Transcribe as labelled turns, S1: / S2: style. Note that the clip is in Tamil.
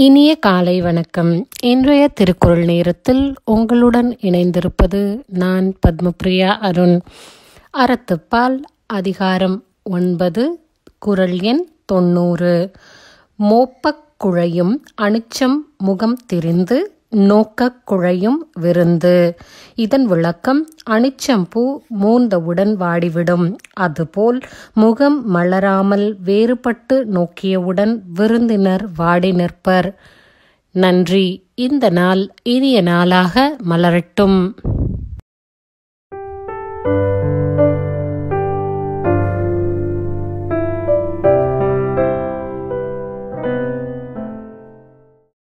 S1: இனிய காலை வணக்கம் இன்றைய திருக்குறள் நேரத்தில் உங்களுடன் இணைந்திருப்பது நான் பத்மபிரியா அருண் அறத்துப்பால் அதிகாரம் ஒன்பது குறள் எண் தொண்ணூறு மோப்பக் குழையும் அனிச்சம் முகம் திரிந்து நோக்கக் குழையும் விருந்து இதன் விளக்கம் அனிச்சம் பூ மூந்தவுடன் வாடிவிடும் அதுபோல் முகம் மலராமல் வேறுபட்டு நோக்கியவுடன் விருந்தினர் வாடி நிற்பர் நன்றி இந்த நாள் இனிய நாளாக மலரட்டும்